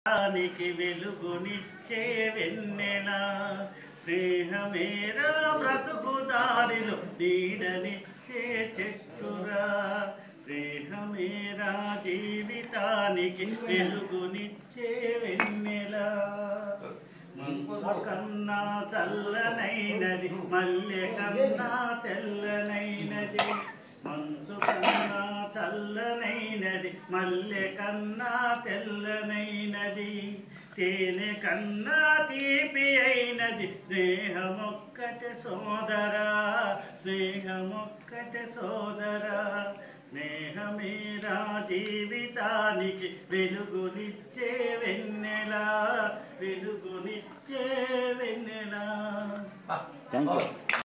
దానికి వెలుగునిచ్చే వెన్నెల స్నేహమేరా బ్రతుకు దారిలో నీడనిచ్చే చెట్టురా స్నేహమేరా జీవితానికి వెలుగునిచ్చే వెన్నెల మంచు కన్నా చల్లనైనది మల్లె కన్నా తెల్లనైనది మంచు కన్నా చల్లనైనది మల్లె కన్నా తెల్లనైనది తేనె కన్నా తీపి అయినది స్నేహమొక్కటి సోదరా స్నేహమొక్కటి సోదరా స్నేహమేరా జీవితానికి వెలుగునిచ్చే వెన్నెల వెలుగునిచ్చే వెన్నెల థ్యాంక్ యూ